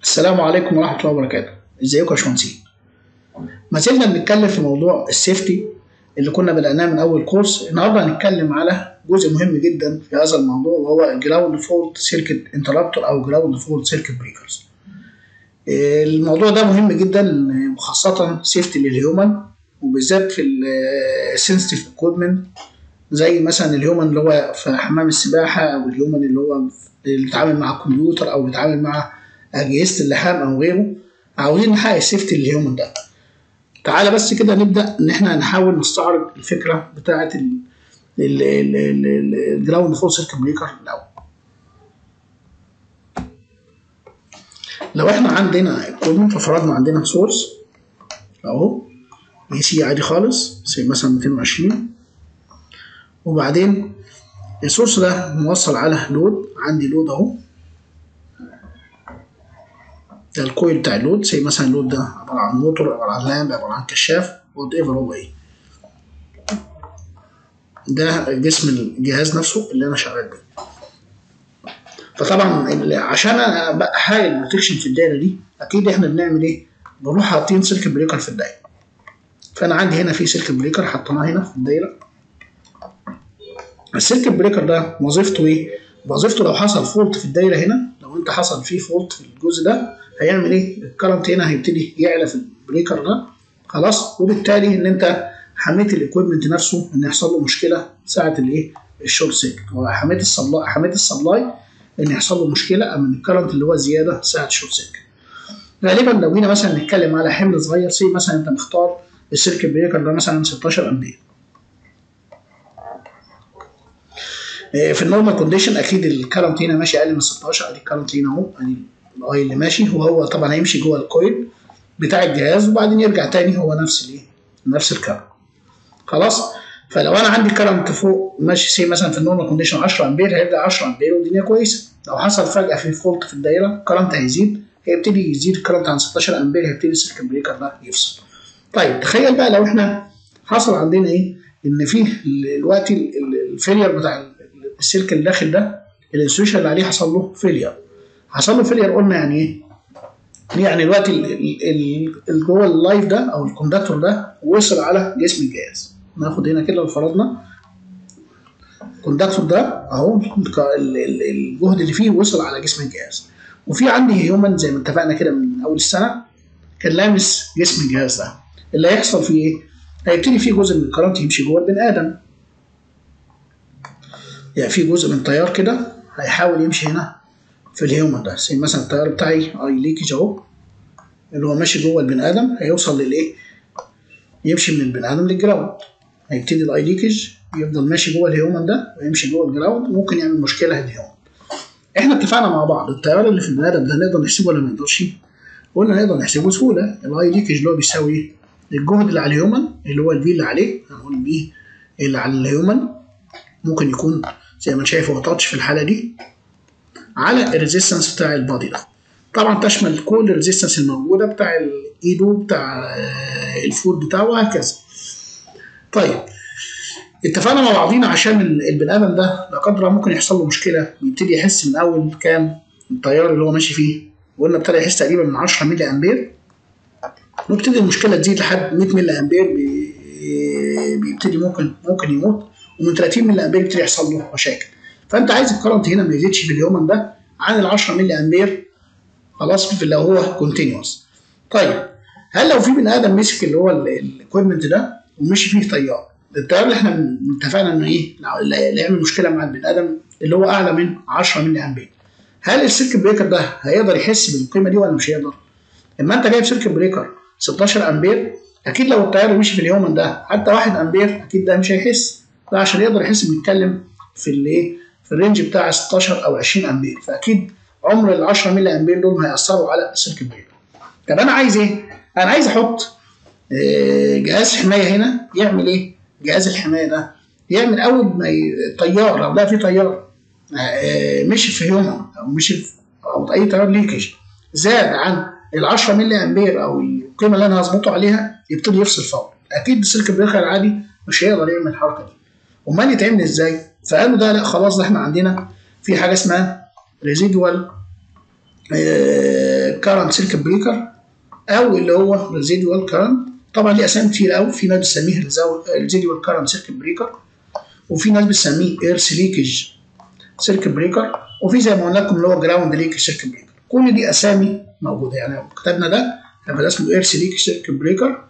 السلام عليكم ورحمة الله وبركاته ازيكم يا باشمهندسين ما زلنا بنتكلم في موضوع السيفتي اللي كنا بدأناه من أول كورس النهاردة هنتكلم على جزء مهم جدا في هذا الموضوع وهو الجراوند فولت سيركت انترابتور أو جراوند فولت سيركت بريكرز الموضوع ده مهم جدا وخاصة سيفتي للهيومن وبالذات في السنسيتيف اكويبمنت زي مثلا الهيومن اللي هو في حمام السباحة أو الهيومن اللي هو اللي بيتعامل مع الكمبيوتر أو بيتعامل مع أجهزة اللحام أو غيره عاوزين نحقق السيفتي للهيومن ده تعالى بس كده نبدأ إن إحنا نحاول نستعرض الفكرة بتاعة الجراوند فول سيركت بريكر الأول لو إحنا عندنا اكويبمنت ففرضنا عندنا سورس أهو اي سي عادي خالص زي مثلا 220 وبعدين السورس ده موصل على لود عندي لود اهو ده الكويل بتاع اللود زي مثلا اللود ده عبارة عن موتور عبارة عن لامب عبارة عن كشاف وات ايفر هو ايه ده جسم الجهاز نفسه اللي انا شغال بيه فطبعا عشان احقق البروتكشن في الدايره دي اكيد احنا بنعمل ايه؟ بنروح حاطين سيركت بريكر في الدايره فانا عندي هنا في سيركت بريكر حطيناه هنا في الدايره السيركت بريكر ده وظيفته ايه؟ وظيفته لو حصل فولت في الدايره هنا لو انت حصل فيه فولت في الجزء ده هيعمل ايه؟ الكرنت هنا هيبتدي يعلى في البريكر ده خلاص وبالتالي ان انت حميت الاكويبمنت نفسه ان يحصل له مشكله ساعه الايه؟ الشورت سيركت وحميت السبلاي حميت السبلاي ان يحصل له مشكله من الكرنت اللي هو زياده ساعه الشورت سيركت. غالبا لو جينا مثلا نتكلم على حمل صغير سي مثلا انت مختار السيركت بريكر ده مثلا 16 امبير في النورمال كونديشن اكيد الكرنت هنا ماشي اقل من 16 ادي الكرنت هنا اهو ادي الاي اللي ماشي وهو طبعا هيمشي جوه الكويل بتاع الجهاز وبعدين يرجع تاني هو نفس الايه نفس الكرنت خلاص فلو انا عندي كرنت فوق ماشي سي مثلا في النورمال كونديشن 10 امبير هيبدا 10 امبير والدنيا كويسه لو حصل فجاه في فولت في الدايره الكرنت هيزيد هيبتدي يزيد الكرنت عن 16 امبير هيبتدي السيركت بريكر ده يفصل طيب تخيل بقى لو احنا حصل عندنا ايه ان في دلوقتي الفيلير بتاع السلك اللي داخل ده الانسوليشن اللي عليه حصل له فيلير حصل له فيلير قلنا يعني ايه يعني دلوقتي اللي جوه اللايف ده او الكوندكتور ده وصل على جسم الجهاز ناخد هنا كده لو فرضنا الكوندكتور ده اهو الجهد اللي فيه وصل على جسم الجهاز وفي عندي هيومن زي ما اتفقنا كده من اول السنه كان لامس جسم الجهاز ده اللي هيحصل فيه ايه؟ هيبتدي فيه جزء من الكرنت يمشي جوه البني ادم يعني في جزء من التيار كده هيحاول يمشي هنا في الهيومن ده زي مثلا التيار بتاعي اي ليكج اهو اللي هو ماشي جوه البني ادم هيوصل للايه؟ يمشي من البني ادم للجراوند هيبتدي الاي ليكج يفضل ماشي جوه الهيومن ده ويمشي جوه الجراوند وممكن يعمل مشكله للهيومن احنا اتفقنا مع بعض التيار اللي في البني ادم ده نقدر نحسبه ولا ما نقدرش؟ قلنا نقدر نحسبه بسهوله الاي ليكج اللي هو بيساوي ايه؟ الجهد اللي على الهيومن اللي هو البي اللي عليه هنقول البي اللي على الهيومن ممكن يكون زي ما شايف هو تاتش في الحاله دي على الريزيستنس بتاع البادي ده طبعا تشمل كل الريزيستنس الموجوده بتاع الايدو بتاع الفود بتاعه وهكذا طيب اتفقنا مع بعضينا عشان البني ادم ده لا قدر الله ممكن يحصل له مشكله بيبتدي يحس من اول كام التيار اللي هو ماشي فيه قلنا ابتدى يحس تقريبا من 10 ملي امبير وابتدي المشكله تزيد لحد 100 ملي امبير بيبتدي ممكن ممكن يموت ومن 30 ملي امبير بيبتدي يحصل له مشاكل فانت عايز الكرنت هنا ما يزيدش في اليومن ده عن ال 10 ملي امبير خلاص في لو هو كونتينوس طيب هل لو في بني ادم مسك اللي هو الاكويبمنت ده ومشي فيه تيار التيار اللي احنا اتفقنا انه ايه اللي يعمل مشكله مع البني ادم اللي هو اعلى من 10 ملي امبير هل السيركت بريكر ده هيقدر يحس بالقيمه دي ولا مش هيقدر؟ اما انت جايب سيركت بريكر 16 امبير اكيد لو التيار مشي في اليومن ده حتى 1 امبير اكيد ده مش هيحس ده عشان يقدر يحس بنتكلم في الايه في الرينج بتاع 16 او 20 امبير فاكيد عمر ال 10 ملي امبير دول هياثروا على السيركت بريكر طب انا عايز ايه؟ انا عايز احط جهاز حمايه هنا يعمل ايه؟ جهاز الحمايه ده يعمل اول ما التيار لو لقى في تيار مشي في هيومن او مشي في او اي تيار ليكج زاد عن ال 10 ملي امبير او القيمه اللي انا هظبطه عليها يبتدي يفصل فورا اكيد السيركت بريكر العادي مش هيقدر يعمل الحركه دي امال يتعمل ازاي؟ فقالوا ده لا خلاص ده احنا عندنا في حاجه اسمها ريزيدوال كارنت سيركت بريكر او اللي هو ريزيدوال كارنت طبعا ليه اسامي كتير قوي في ناس بتسميه ريزيدوال كارنت سيركت بريكر وفي ناس بتسميه ايرث ليكج سيركت بريكر وفي زي ما قلنا لكم اللي هو جراوند ليكج سيركت بريكر كل دي اسامي موجوده يعني لو كتبنا ده هيبقى ده اسمه ايرث ليكج سيركت بريكر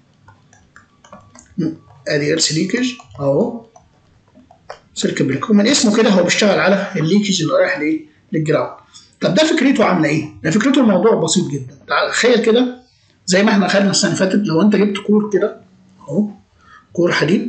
ادي ايرث ليكج اهو سيركت بريكر ومن اسمه كده هو بيشتغل على الليكج اللي رايح لايه؟ للجراوند طب ده فكرته عامله ايه؟ ده فكرته الموضوع بسيط جدا تعال تخيل كده زي ما احنا خدنا السنه اللي فاتت لو انت جبت كور كده اهو كور حديد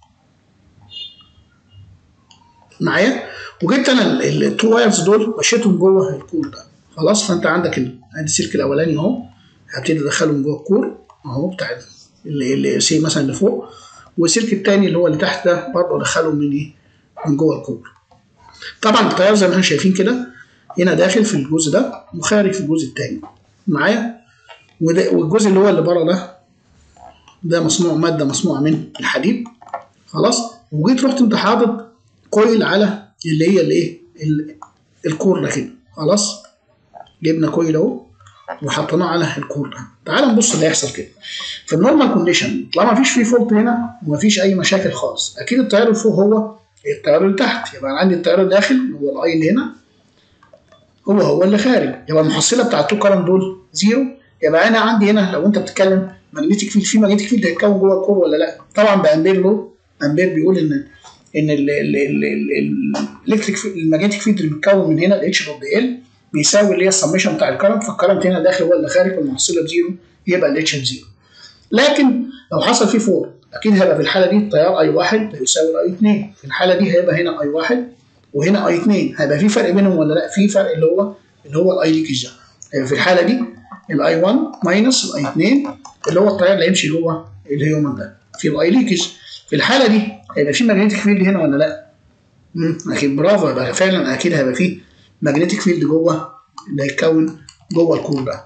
معايا وجبت انا التو وايرز دول مشيتهم جوه الكور ده خلاص فانت عندك ادي السلك الاولاني اهو هبتدي ادخلهم جوه الكور اهو بتاع اللي, اللي سي مثلا اللي فوق والسلك الثاني اللي هو اللي تحت ده برضه ادخله من ايه؟ من جوه الكور. طبعا التيار زي ما احنا شايفين كده هنا داخل في الجزء ده وخارج في الجزء الثاني معايا؟ والجزء اللي هو اللي بره ده ده مصنوع ماده مصنوعه من الحديد خلاص وجيت رحت انت حاطط كويل على اللي هي الايه؟ الكور ده كده خلاص جبنا كويل اهو وحطيناه على الكور ده تعال نبص اللي هيحصل كده في النورمال كونديشن طالما مفيش فيه فولت هنا ومفيش اي مشاكل خالص اكيد التيار اللي فوق هو التيار اللي تحت يبقى انا عندي التيار الداخل هو الاي اللي هنا هو هو اللي خارج يبقى المحصله بتاع التو كارنت دول زيرو يبقى انا عندي هنا لو انت بتتكلم ماجنتيك فيلد في ماجنتيك فيلد هيتكون جوه الكور ولا لا طبعا بامبير لو امبير بيقول ان ان الالكتريك الماجنتيك فيلد اللي بيتكون من هنا الاتش دوت دي ال بيساوي اللي هي السمشن بتاع الكرنت فالكرنت هنا داخل ولا خارج والمحصله بزيرو يبقى الاتش بزيرو لكن لو حصل فيه فور اكيد هيبقى في الحاله دي التيار اي 1 هيساوي الاي 2 في الحاله دي هيبقى هنا اي 1 وهنا اي 2 هيبقى في فرق بينهم ولا لا في فرق اللي هو اللي هو الاي ليكج ده هيبقى في الحاله دي الاي 1 ماينس الاي 2 اللي هو التيار اللي هيمشي جوه الهيومن ده في الاي ليكج في الحاله دي هيبقى في ماجنتيك فيلد هنا ولا لا؟ امم اكيد برافو يبقى فعلا اكيد هيبقى في ماجنتيك فيلد جوه اللي هيتكون جوه الكور ده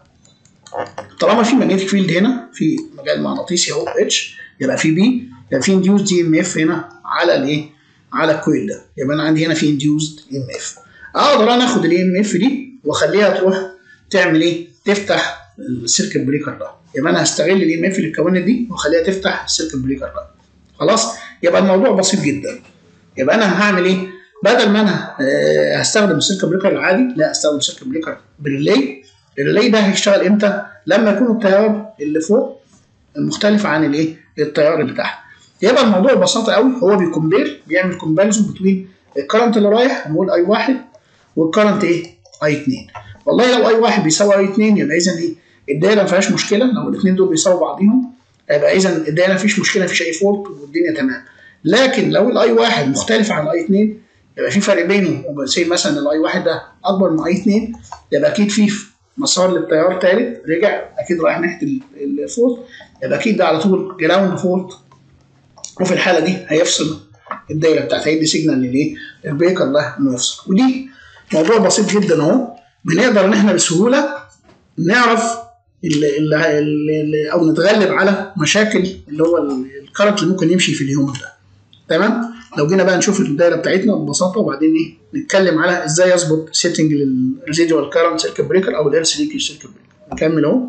طالما في ماجنتيك فيلد هنا في مجال مغناطيسي اهو اتش يبقى في بي يبقى في انديوز دي ام اف هنا على الايه؟ على الكويل ده يبقى انا عندي هنا في انديوزد ام اف اقدر انا اخد الاي ام اف دي واخليها تروح تعمل ايه؟ تفتح السيركت بريكر ده يبقى انا هستغل الاي ام اف اللي اتكونت دي واخليها تفتح السيركت بريكر ده خلاص يبقى الموضوع بسيط جدا يبقى انا هعمل ايه؟ بدل ما انا هستخدم السيركت بريكر العادي لا استخدم السيركت بريكر بريلي الريلي ده هيشتغل امتى؟ لما يكون التيار اللي فوق مختلف عن الايه؟ التيار اللي تحت. يبقى الموضوع ببساطه قوي هو بيكمبير بيعمل كومباريزون بين الكرنت اللي رايح هنقول اي واحد والكرنت ايه؟ اي 2. والله لو اي واحد بيساوي اي 2 يبقى اذا ايه؟ الدايره ما فيهاش مشكله لو الاثنين دول بيساووا بعضيهم يبقى اذا الدايره ما فيش مشكله ما فيش اي فولت والدنيا تمام. لكن لو الاي واحد مختلف عن الاي 2 يبقى في فرق بينه وبنسي مثلا الاي واحد ده اكبر من اي 2 يبقى اكيد في مسار للتيار ثالث رجع اكيد رايح ناحيه الفولت يبقى اكيد ده على طول جراوند فولت وفي الحاله دي هيفصل الدايره بتاعت هيدي سيجنال للايه؟ البريكر ده انه يفصل ودي موضوع بسيط جدا اهو بنقدر ان احنا بسهوله نعرف اللي اللي اللي او نتغلب على مشاكل اللي هو الكرنت اللي ممكن يمشي في اليوم ده تمام؟ لو جينا بقى نشوف الدايره بتاعتنا ببساطه وبعدين ايه نتكلم على ازاي يظبط سيتنج للريزيدوال كارنت سيركت بريكر او الارث ليكج سيركت بريكر نكمل اهو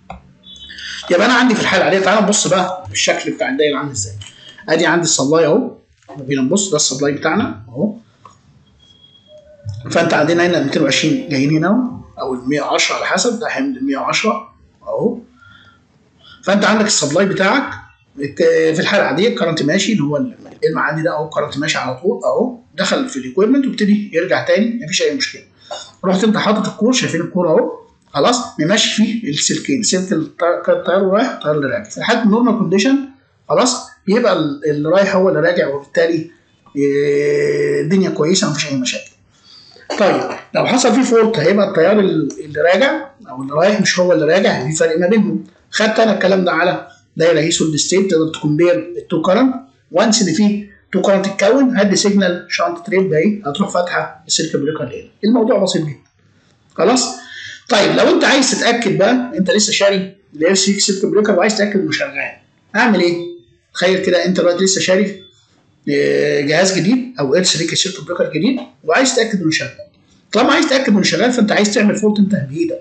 يبقى انا عندي في الحاله العاديه تعالى نبص بقى الشكل بتاع الدايره عامل ازاي ادي عندي السبلاي اهو جينا نبص ده السبلاي بتاعنا اهو فانت عندنا هنا 220 جايين هنا او ال 110 على حسب ده حمل ال 110 اهو فانت عندك السبلاي بتاعك في الحاله العاديه الكرنت ماشي اللي هو القلم عندي ده اهو الكرنت ماشي على طول اهو دخل في الايكويبمنت وابتدي يرجع تاني مفيش اي مشكله رحت انت حاطط الكور شايفين الكور اهو خلاص ممشي فيه السلكين سلك التيار رايح التيار اللي راجع في حاله النورمال كونديشن خلاص يبقى اللي رايح هو اللي راجع وبالتالي الدنيا كويسه مفيش اي مشاكل طيب لو حصل فيه فولت هيبقى التيار اللي راجع او اللي رايح مش هو اللي راجع في فرق ما بينهم خدت انا الكلام ده على دايره هي سولد ستيت تقدر تكمبير التو كرنت وانس ان في تو كرنت اتكون هدي سيجنال شانت تريب ده ايه هتروح فاتحه السلك بريكر هنا الموضوع بسيط جدا خلاص طيب لو انت عايز تتاكد بقى انت لسه شاري الاير سيك سلك بريكر وعايز تتاكد انه شغال اعمل ايه؟ تخيل كده انت دلوقتي لسه شاري جهاز جديد او اير سيك سلك بريكر جديد وعايز تتاكد انه شغال طالما عايز تتاكد انه شغال فانت عايز تعمل فولت انت بايدك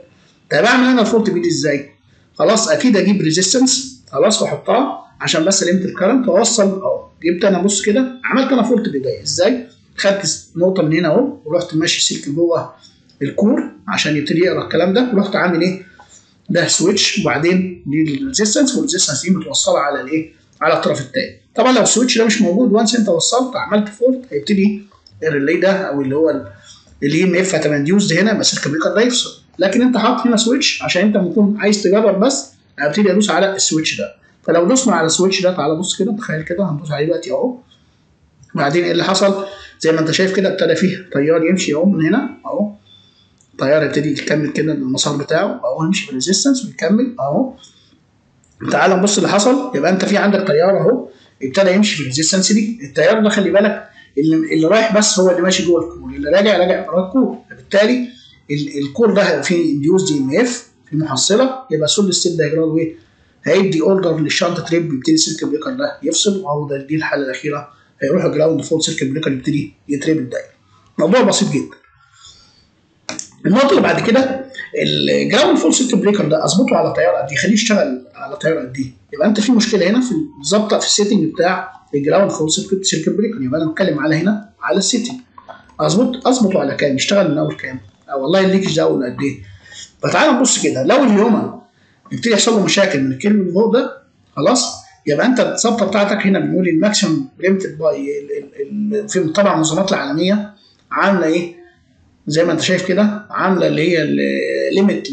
طب اعمل انا الفولت بي دي ازاي؟ خلاص اكيد اجيب ريزيستنس خلاص واحطها عشان بس ليميت الكرنت واوصل اهو جبت انا بص كده عملت انا فولت بدايه ازاي؟ خدت نقطه من هنا اهو ورحت ماشي سلك جوه الكور عشان يبتدي يقرا الكلام ده ورحت عامل ايه؟ ده سويتش وبعدين دي الريزيستنس والريزيستنس دي متوصله على الايه؟ على الطرف الثاني. طبعا لو السويتش ده مش موجود وانس انت وصلت عملت فولت هيبتدي الريلي ده او اللي هو الاي ام اف هتبقى انديوزد هنا بس الكابريكر ده يفصل لكن انت حاطط هنا سويتش عشان انت ممكن عايز تجرب بس هبتدي ادوس على السويتش ده فلو دوسنا على السويتش ده تعالى بص كده تخيل كده هندوس عليه دلوقتي اهو بعدين ايه اللي حصل زي ما انت شايف كده ابتدى فيه تيار يمشي اهو من هنا اهو التيار يبتدي يكمل كده المسار بتاعه اهو يمشي بالريزيستنس ويكمل اهو تعالى نبص اللي حصل يبقى انت في عندك تيار اهو ابتدى يمشي بالريزيستنس دي التيار ده خلي بالك اللي, اللي رايح بس هو اللي ماشي جوه الكور اللي راجع راجع بره الكور فبالتالي الكور ده هيبقى فيه انديوز دي ام اف في محصله يبقى سول ستيت دايجرام ايه هيدي اوردر للشنط تريب يبتدي السيركت بريكر ده يفصل وهو ده دي الحاله الاخيره هيروح الجراوند فول سيركت بريكر يبتدي يتريب الدايره موضوع بسيط جدا النقطه اللي بعد كده الجراوند فول سيركت بريكر ده اظبطه على تيار قد ايه خليه يشتغل على تيار قد ايه يبقى انت في مشكله هنا في الظبطه في السيتنج بتاع الجراوند فول سيركت سيركت بريكر يبقى انا بتكلم على هنا على السيتنج اظبط اظبطه على كام يشتغل من اول كام أو والله الليكج ده اول قد ايه فتعالى نبص كده لو الهيومن يبتدي يحصل له مشاكل من الكيرف اللي فوق ده خلاص يبقى انت الظبطه بتاعتك هنا بنقول الماكسيمم ليمتد باي في طبعا المنظمات العالميه عامله ايه زي ما انت شايف كده عامله اللي هي الليميت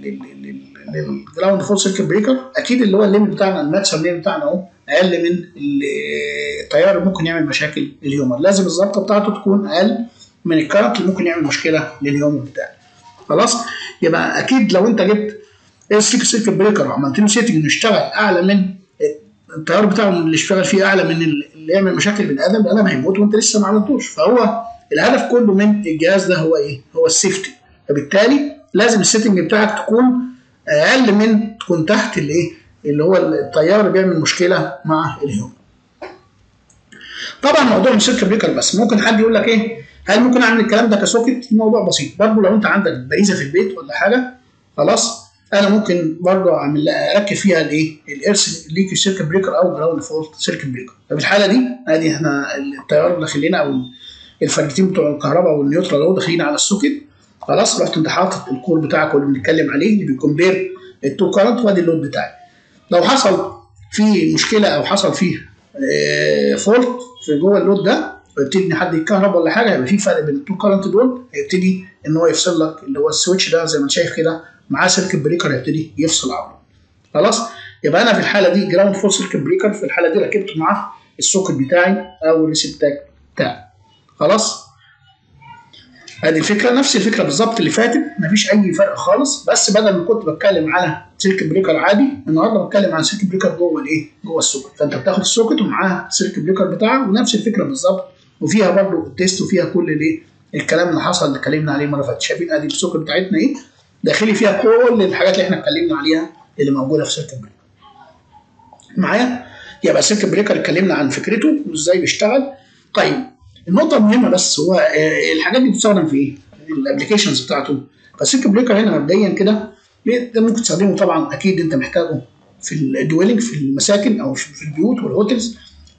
للجراوند فول سيركت بريكر اكيد اللي هو الليميت بتاعنا الماكسيمم ليميت بتاعنا اهو اقل من التيار اللي ممكن يعمل مشاكل للهيومر لازم الظبطه بتاعته تكون اقل من الكارنت اللي ممكن يعمل مشكله للهيومر بتاعك خلاص يبقى اكيد لو انت جبت السليك سيركت بريكر وعملت له سيتنج انه يشتغل اعلى من التيار بتاعه اللي اشتغل فيه اعلى من اللي يعمل مشاكل بني ادم الادم هيموت وانت لسه ما عملتوش فهو الهدف كله من الجهاز ده هو ايه؟ هو السيفتي فبالتالي لازم السيتنج بتاعك تكون اقل من تكون تحت الايه؟ اللي هو التيار اللي بيعمل مشكله مع الهيومن. طبعا موضوع مش سيركت بريكر بس ممكن حد يقول لك ايه؟ هل ممكن اعمل الكلام ده كسوكت؟ الموضوع بسيط برضه لو انت عندك باريزه في البيت ولا حاجه خلاص انا ممكن برضه اعمل اركب فيها الايه؟ الارث ليك سيركت بريكر او جراوند فولت سيركت بريكر ففي الحاله دي ادي احنا التيار داخل لنا او الفرجتين بتوع الكهرباء والنيوترال اهو داخلين على السوكت خلاص رحت انت حاطط الكور بتاعك اللي بنتكلم عليه اللي بيكمبير التو كارنت وادي اللود بتاعي لو حصل فيه مشكله او حصل فيه اه فولت في جوه اللود ده ويبتدي ان حد يتكهرب ولا حاجه هيبقى في فرق بين التو كارنت دول هيبتدي ان هو يفصل لك اللي هو السويتش ده زي ما انت شايف كده معاه سيركت بريكر هيبتدي يفصل عنه خلاص يبقى انا في الحاله دي جراوند فول سيركت بريكر في الحاله دي ركبت معاه السوكت بتاعي او الريسبتاك بتاعي خلاص ادي الفكره نفس الفكره بالظبط اللي فاتت مفيش اي فرق خالص بس بدل ما كنت بتكلم على سيركت بريكر عادي النهارده بتكلم عن سيركت بريكر جوه الايه؟ جوه السوكت فانت بتاخد السوكت ومعاه سيركت بريكر بتاعه ونفس الفكره بالظبط وفيها برضه التيست وفيها كل الايه؟ الكلام اللي حصل اللي اتكلمنا عليه المره اللي فاتت شايفين ادي السوكت بتاعتنا ايه؟ داخلي فيها كل الحاجات اللي احنا اتكلمنا عليها اللي موجوده في سيركت بريكر. معايا؟ يبقى سيركت بريكر اتكلمنا عن فكرته وازاي بيشتغل. طيب النقطة المهمة بس هو الحاجات دي بتستخدم في ايه؟ الابلكيشنز بتاعته فالسيركت بريكر هنا مبدئيا كده ده ممكن تستخدمه طبعا اكيد انت محتاجه في الدويلنج في المساكن او في البيوت والهوتلز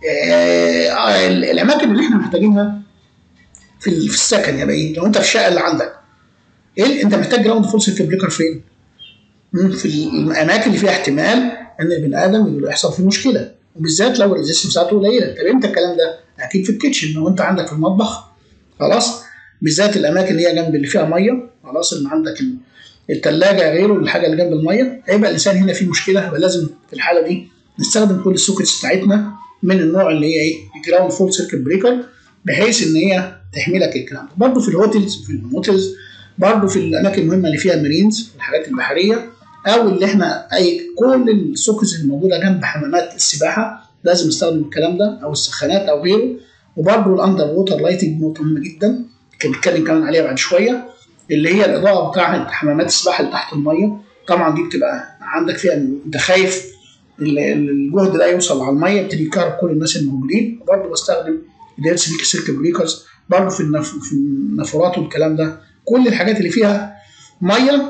آه الاماكن اللي احنا محتاجينها في السكن يبقى ايه؟ لو انت في الشقه اللي عندك ايه انت محتاج جراوند فول سيركت بريكر فين؟ في الاماكن اللي فيها احتمال ان البني ادم يحصل فيه مشكله وبالذات لو الريزستنس بتاعته قليله طب امتى الكلام ده؟ اكيد في الكيتشن لو انت عندك في المطبخ خلاص بالذات الاماكن اللي هي جنب اللي فيها ميه خلاص اللي عندك الثلاجه غيره الحاجه اللي جنب الميه هيبقى الانسان هنا في مشكله يبقى لازم في الحاله دي نستخدم كل السوكتس بتاعتنا من النوع اللي هي ايه الجراوند فول سيركت بريكر بحيث ان هي تحمي لك الكلام ده برضه في الهوتلز في الموتلز برضه في الاماكن المهمه اللي فيها مارينز الحاجات البحريه او اللي احنا اي كل السوكتس الموجوده جنب حمامات السباحه لازم نستخدم الكلام ده او السخانات او غيره وبرضه الاندر ووتر لايتنج نقطه مهمه جدا كان بنتكلم كمان عليها بعد شويه اللي هي الاضاءه بتاعه حمامات السباحه اللي تحت الميه طبعا دي بتبقى عندك فيها انت خايف الجهد ده يوصل على الميه يبتدي يكهرب كل الناس الموجودين برضه بستخدم اللي هي سيركت بريكرز برضه في النف... في النافورات والكلام ده كل الحاجات اللي فيها ميه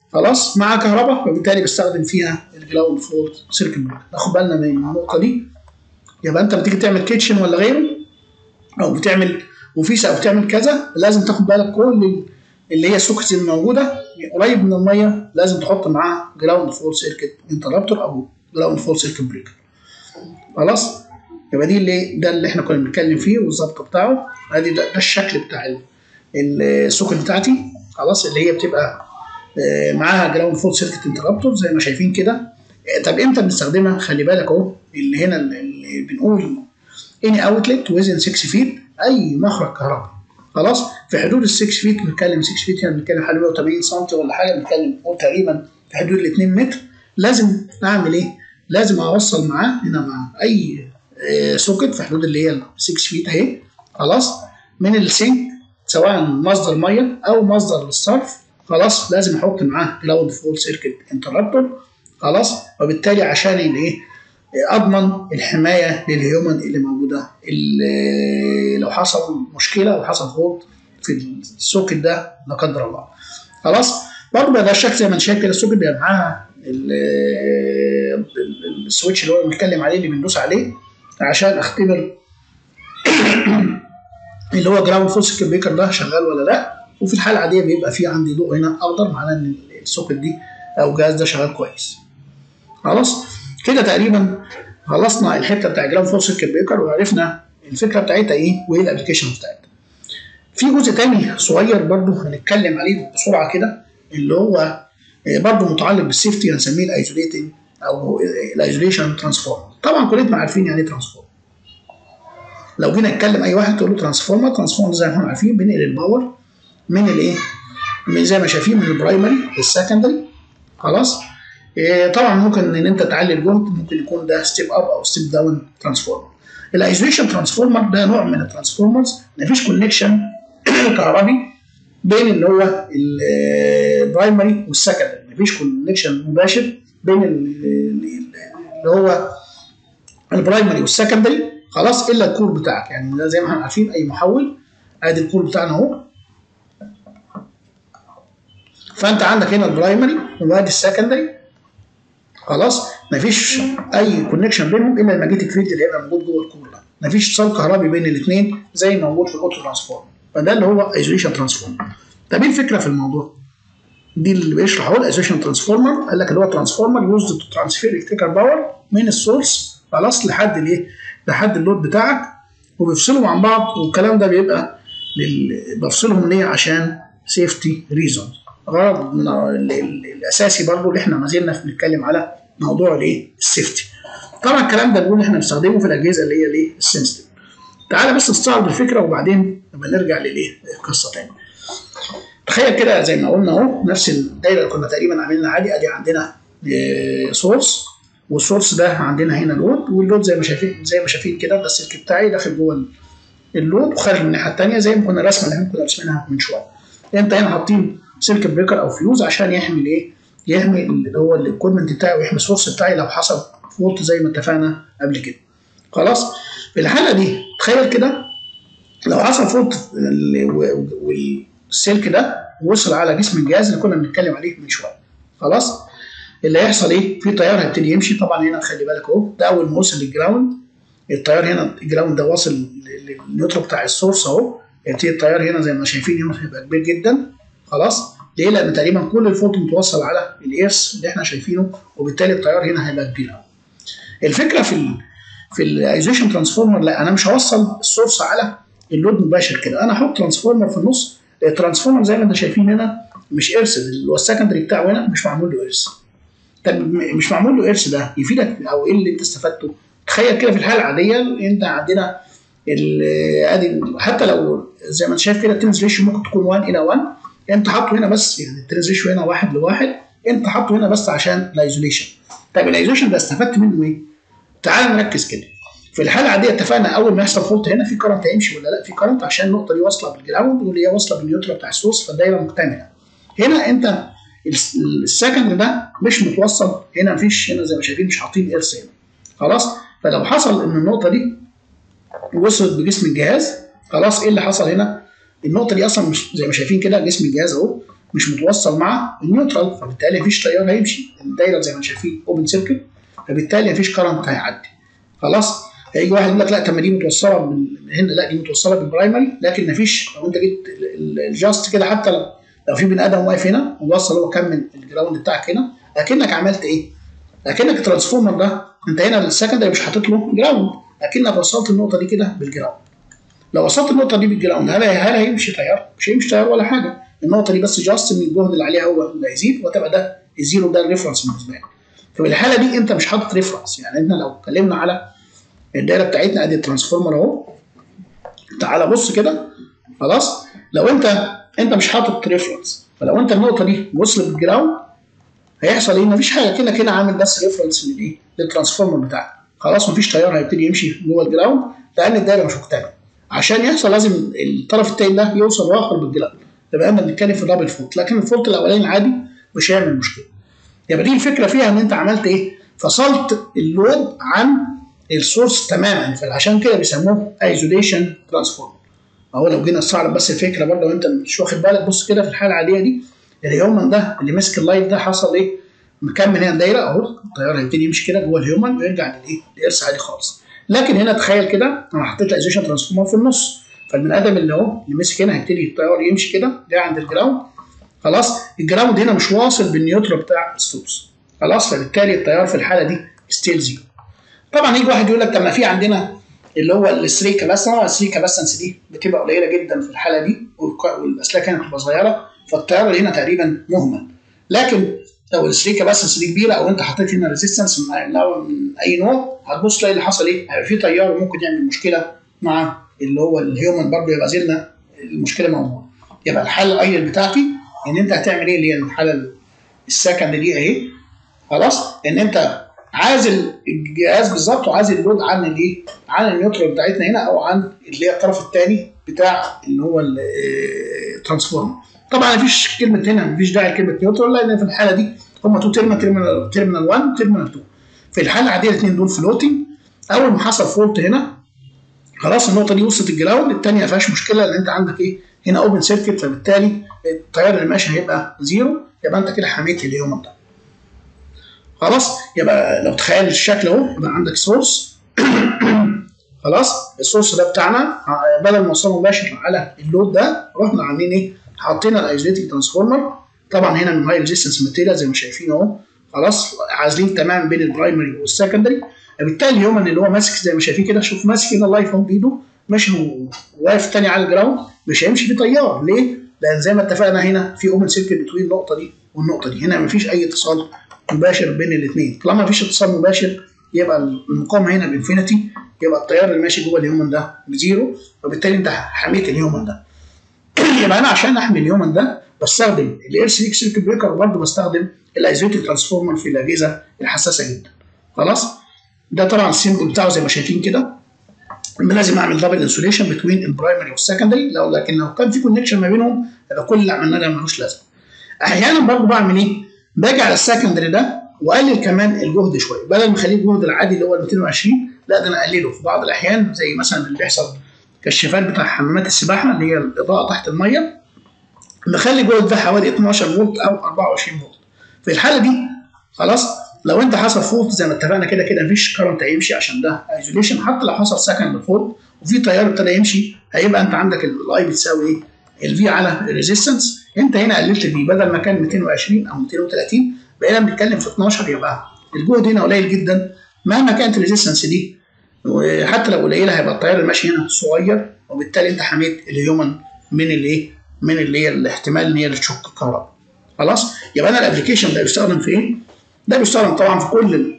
خلاص مع كهرباء وبالتالي بستخدم فيها الجراوند فولت سيركت بريكر ناخد بالنا من النقطه دي يبقى انت بتيجي تعمل كيتشن ولا غيره او بتعمل وفيس او بتعمل كذا لازم تاخد بالك كل اللي هي السوكتس الموجوده قريب من الميه لازم تحط معاها جراوند فول سيركت انتربتور او جراوند فول سيركت بريكر خلاص يبقى دي اللي ده اللي احنا كنا بنتكلم فيه والظبط بتاعه ادي ده, ده الشكل بتاع السوكت بتاعتي خلاص اللي هي بتبقى معاها جراوند فول سيركت انتربتور زي ما شايفين كده طب امتى بنستخدمها خلي بالك اهو اللي هنا اللي بنقول اني اوتلت ويزن 6 فيت اي مخرج كهرباء خلاص في حدود ال 6 فيت بنتكلم 6 فيت يعني بنتكلم حوالي 180 سم ولا حاجه بنتكلم تقريبا في حدود ال 2 متر لازم اعمل ايه؟ لازم اوصل معاه هنا مع اي سوكت في حدود اللي هي 6 فيت اهي خلاص من السينك سواء مصدر ميه او مصدر للصرف خلاص لازم احط معاه جراوند فول سيركت انتربتور خلاص وبالتالي عشان ايه اضمن الحمايه للهيومن اللي موجوده اللي لو حصل مشكله او حصل فولت في السوكت ده لا قدر الله خلاص برضه بقى ده الشكل زي ما انت شايف كده السوكت بيبقى معاها السويتش اللي هو بنتكلم عليه اللي بندوس عليه عشان اختبر اللي هو جراوند فول سيركت بريكر ده شغال ولا لا وفي الحاله العاديه بيبقى في عندي ضوء هنا اخضر معناه ان السوكت دي او الجهاز ده شغال كويس خلاص كده تقريبا خلصنا الحته بتاع جراوند فول سيركت بريكر وعرفنا الفكره بتاعتها ايه وايه الابلكيشن بتاعتها في جزء تاني صغير برضو هنتكلم عليه بسرعه كده اللي هو برضو متعلق بالسيفتي هنسميه الايزوليتنج او الايزوليشن ترانسفورمر طبعا كلنا عارفين يعني ايه ترانسفورمر لو جينا نتكلم اي واحد تقول له ترانسفورمر ترانسفورمر زي ما احنا عارفين بنقل الباور من الايه من زي ما شايفين من البرايمري للسكندري خلاص إيه طبعا ممكن ان انت تعلي الجهد ممكن يكون ده ستيب اب او ستيب داون ترانسفورمر الايزوليشن ترانسفورمر ده نوع من الترانسفورمرز مفيش كونكشن كهربي بين اللي هو البرايمري والسكندري مفيش كونكشن مباشر بين اللي هو البرايمري والسكندري خلاص الا الكور بتاعك يعني ده زي ما احنا عارفين اي محول ادي الكور بتاعنا اهو فانت عندك هنا البرايمري وادي السكندري خلاص مفيش اي كونكشن بينهم الا الماجنتيك فيلد اللي هيبقى موجود جوه الكور ده مفيش اتصال كهربي بين الاثنين زي ما موجود في الاوتو ترانسفورم فده اللي هو ايزوليشن ترانسفورم طب ايه الفكره في الموضوع؟ دي اللي بيشرح هو الايزوليشن ترانسفورمر قال لك اللي هو ترانسفورمر يوزد تو ترانسفير الكتريكال باور من السورس خلاص لحد الايه؟ لحد اللود بتاعك وبيفصلهم عن بعض والكلام ده بيبقى لل... بفصلهم ليه؟ عشان سيفتي ريزون غرض الاساسي برضه اللي احنا ما زلنا بنتكلم على موضوع الايه؟ السيفتي. طبعا الكلام ده بنقول احنا بنستخدمه في الاجهزه اللي هي الايه؟ السنسيتيف. تعالى بس نستعرض الفكره وبعدين نبقى نرجع للايه؟ القصه تاني. تخيل كده زي ما قلنا اهو نفس الدايره اللي كنا تقريبا عاملينها عادي ادي عندنا سورس والسورس ده عندنا هنا لود واللود زي ما شايفين زي ما شايفين كده ده السلك بتاعي داخل جوه اللود وخارج من الناحيه الثانيه زي ما كنا رسمه اللي احنا كنا رسمينها من شويه. انت هنا حاطين سلك بريكر او فيوز عشان يحمي الايه؟ يحمي اللي هو الاكويبمنت بتاعي ويحمي السورس بتاعي لو حصل فولت زي ما اتفقنا قبل كده. خلاص؟ في الحاله دي تخيل كده لو حصل فولت والسلك ده وصل على جسم الجهاز اللي كنا بنتكلم عليه من شويه. خلاص؟ اللي هيحصل ايه؟ في تيار هيبتدي يمشي طبعا هنا خلي بالك اهو ده اول ما وصل للجراوند التيار هنا الجراوند ده واصل للنيوترال بتاع السورس اهو يبتدي التيار هنا زي ما شايفين هنا هيبقى كبير جدا خلاص؟ ليه؟ لان تقريبا كل الفولت متوصل على الايرس اللي احنا شايفينه وبالتالي التيار هنا هيبقى كبير قوي. الفكره في ال في الايزوليشن ترانسفورمر لا انا مش هوصل السورس على اللود مباشر كده انا هحط ترانسفورمر في النص الترانسفورمر زي ما انت شايفين هنا مش ارث اللي هو السكندري بتاعه هنا مش معمول له ارث طب مش معمول له ارث ده يفيدك او ايه اللي انت استفدته؟ تخيل كده في الحاله العاديه انت عندنا ادي حتى لو زي ما انت شايف كده التنس ريشيو ممكن تكون 1 الى 1 انت حاطه هنا بس يعني التنس ريشيو هنا 1 لواحد انت حاطه هنا بس عشان الايزوليشن طب الايزوليشن ده استفدت منه ايه؟ تعال نركز كده في الحاله العاديه اتفقنا اول ما يحصل فولت هنا في كرنت هيمشي ولا لا في كرنت عشان النقطه دي واصله بالجراوند واللي هي واصله بالنيوترال بتاع السورس فالدايره مكتمله هنا انت السكند ده مش متوصل هنا مفيش هنا زي ما شايفين مش حاطين ارث هنا خلاص فلو حصل ان النقطه دي وصلت بجسم الجهاز خلاص ايه اللي حصل هنا النقطه دي اصلا مش زي ما شايفين كده جسم الجهاز اهو مش متوصل مع النيوترال فبالتالي مفيش تيار هيمشي الدايره زي ما انتم شايفين اوبن سيركت فبالتالي مفيش كرنت هيعدي خلاص هيجي واحد يقول لك لا طب ما دي متوصله بال- هنا لا دي متوصله بالبرايمري لكن مفيش لو انت جيت الجاست كده حتى لو لو في بني ادم واقف هنا ووصل هو كمل الجراوند بتاعك هنا اكنك عملت ايه؟ اكنك الترانسفورمر ده انت هنا السكندري مش حاطط له جراوند اكنك وصلت النقطه دي كده بالجراوند لو وصلت النقطه دي بالجراوند هل هل هيمشي تيار؟ مش هيمشي تيار ولا حاجه النقطه دي بس جاست ان الجهد اللي عليها هو اللي هيزيد وتبقى ده الزيرو ده الريفرنس بالنسبه لك فبالحاله دي انت مش حاطط ريفرنس يعني احنا لو اتكلمنا على الدايره بتاعتنا ادي الترانسفورمر اهو تعالى بص كده خلاص لو انت انت مش حاطط ريفرنس فلو انت النقطه دي وصلت بالجراوند هيحصل ايه؟ مفيش حاجه كده كده عامل بس ريفرنس للايه؟ للترانسفورمر بتاعك خلاص مفيش تيار هيبتدي يمشي جوه الجراوند لان الدايره مش مكتمله عشان يحصل لازم الطرف التاني ده يوصل واخر بالجراوند يبقى احنا بنتكلم في دبل فولت لكن الفولت الاولاني العادي مش هيعمل مشكله يبقى دي الفكره فيها ان انت عملت ايه؟ فصلت اللود عن السورس تماما فعشان كده بيسموه ايزوليشن ترانسفورمر اهو لو جينا نستعرض بس الفكره برضه وانت مش واخد بالك بص كده في الحاله العاديه دي الهيومن ده اللي ماسك اللايت ده حصل ايه؟ مكمل هنا الدايره اهو التيار هيبتدي يمشي كده جوه الهيومن ويرجع للايه؟ الارث عادي خالص لكن هنا تخيل كده انا حطيت الايزوليشن ترانسفورمر في النص فالبني ادم اللي اهو اللي ماسك هنا هيبتدي التيار يمشي كده جاي عند الجراوند خلاص الجراوند هنا مش واصل بالنيوترال بتاع السورس خلاص فبالتالي التيار في الحاله دي ستيل زيرو طبعا يجي واحد يقول لك طب ما في عندنا اللي هو الثري كاباسنس الثري كاباسنس دي بتبقى قليله جدا في الحاله دي والك- والاسلاك هنا بتبقى صغيره فالتيار اللي هنا تقريبا مهمل لكن لو الثري كاباسنس دي كبيره او انت حطيت هنا ريزيستنس من لو من اي نوع هتبص تلاقي اللي حصل ايه؟ هيبقى في تيار ممكن يعمل مشكله مع اللي هو الهيومن برضه يبقى زلنا المشكله موجوده يبقى الحل الايدل بتاعتي ان انت هتعمل ايه اللي هي الحاله السكند دي اهي خلاص ان انت عازل الجهاز بالظبط وعازل اللود عن الايه؟ عن النيوترال بتاعتنا هنا او عن اللي هي الطرف الثاني بتاع اللي هو الترانسفورمر. طبعا مفيش كلمه هنا مفيش داعي لكلمه نيوترال لان في الحاله دي هم تو تيرمينال تيرمينال تيرمينال 1 تيرمينال 2. في الحاله العاديه الاثنين دول فلوتنج اول ما حصل فولت هنا خلاص النقطه دي وصلت الجراوند الثانيه ما فيهاش مشكله لان انت عندك ايه؟ هنا اوبن سيركت فبالتالي التيار اللي ماشي هيبقى زيرو يبقى انت كده حميت اليوم ده. خلاص يبقى لو تخيل الشكل اهو يبقى عندك سورس خلاص السورس ده بتاعنا بدل ما نوصله مباشر على اللود ده رحنا عاملين ايه؟ حاطين الايزوليتنج ترانسفورمر طبعا هنا من هاي ريزيستنس ماتيريال زي ما شايفين اهو خلاص عازلين تماما بين البرايمري والسكندري فبالتالي الهيومن اللي هو ماسك زي ما شايفين كده شوف ماسك هنا اللايف اهو بايده ماشي واقف تاني على الجراوند مش هيمشي في تيار ليه؟ لان زي ما اتفقنا هنا في اوبن سيركت بتوين النقطه دي والنقطه دي هنا مفيش اي اتصال مباشر بين الاثنين طالما مفيش اتصال مباشر يبقى المقاومه هنا بانفينيتي يبقى التيار اللي ماشي جوه الهيومن ده بزيرو وبالتالي انت حميت الهيومن ده يبقى انا عشان احمي الهيومن ده بستخدم الار سي سيركت بريكر وبرضه بستخدم الايزوليتد ترانسفورمر في الاجهزه الحساسه جدا خلاص ده طبعا السيمبل بتاعه زي ما شايفين كده لازم اعمل دبل انسوليشن بتوين البرايمري والسكندري لو لكن لو كان في كونكشن ما بينهم يبقى كل اللي عملناه ده ملوش لازمه احيانا برضه بعمل ايه؟ باجي على السكندري ده واقلل كمان الجهد شويه بدل ما اخليه الجهد العادي اللي هو 220 لا ده انا اقلله في بعض الاحيان زي مثلا اللي بيحصل كشافات بتاع حمامات السباحه اللي هي الاضاءه تحت الميه بخلي الجهد ده حوالي 12 فولت او 24 فولت في الحاله دي خلاص لو انت حصل فولت زي ما اتفقنا كده كده مفيش كرنت هيمشي عشان ده ايزوليشن حتى لو حصل سكند فولت وفي تيار ابتدى يمشي هيبقى انت عندك الاي بتساوي ايه؟ الفي على الريزيستنس انت هنا قللت الفي بدل ما كان 220 او 230 بقينا بنتكلم في 12 يبقى الجهد هنا قليل جدا مهما كانت الريزيستنس دي وحتى لو قليله هيبقى التيار اللي ماشي هنا صغير وبالتالي انت حميت الهيومن من الايه؟ من اللي هي الاحتمال ان هي اللي تشك الكهرباء. خلاص؟ يبقى انا الابلكيشن ده بيستخدم في ايه؟ ده بيستخدم طبعا في كل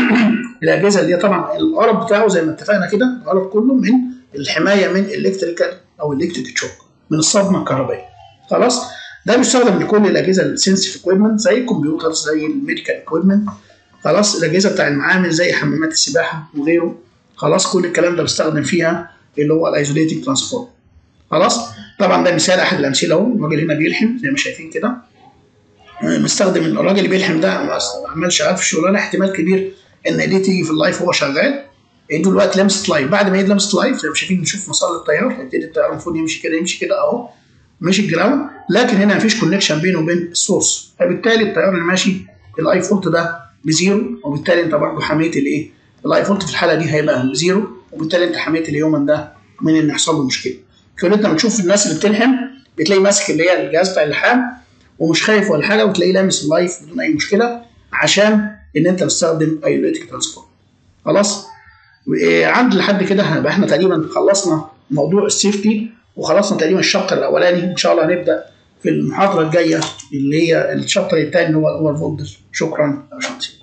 الاجهزه اللي هي طبعا الغرض بتاعه زي ما اتفقنا كده الغرض كله من الحمايه من الالكتريكال او الكتريك تشوك من الصدمه الكهربائيه. خلاص؟ ده بيستخدم لكل الاجهزه السنسيف اكويبمنت زي الكمبيوتر زي الميديكال اكويبمنت خلاص الاجهزه بتاع المعامل زي حمامات السباحه وغيره خلاص كل الكلام ده بستخدم فيها اللي هو الايزوليتنج ترانسفورم خلاص طبعا ده مثال احد الامثله اهو الراجل هنا بيلحم زي ما شايفين كده مستخدم الراجل اللي بيلحم ده عمال شغال في الشغلانه احتمال كبير ان ايديه تيجي في اللايف وهو شغال ايده دلوقتي لمست لايف بعد ما ايد لمست لايف زي ما شايفين نشوف مسار التيار هيبتدي التيار المفروض يمشي كده يمشي كده اهو مشي الجراوند لكن هنا مفيش كونكشن بينه وبين السورس فبالتالي التيار اللي ماشي الاي فولت ده بزيرو وبالتالي انت برضه حميت الايه الاي فولت في الحاله دي هيبقى بزيرو وبالتالي انت حميت الهيومن ده من ان يحصل له مشكله كون انت بتشوف الناس اللي بتلحم بتلاقي ماسك اللي هي الجهاز بتاع اللحام ومش خايف ولا حاجه وتلاقيه لامس اللايف بدون اي مشكله عشان ان انت بتستخدم ايوليتيك ترانسفورم خلاص إيه، عند لحد كده هنبقى احنا تقريبا خلصنا موضوع السيفتي وخلصنا تقريبا الشابتر الاولاني ان شاء الله هنبدا في المحاضره الجايه اللي هي الشابتر الثاني اللي هو الاوفر فولتج شكرا يا باشمهندس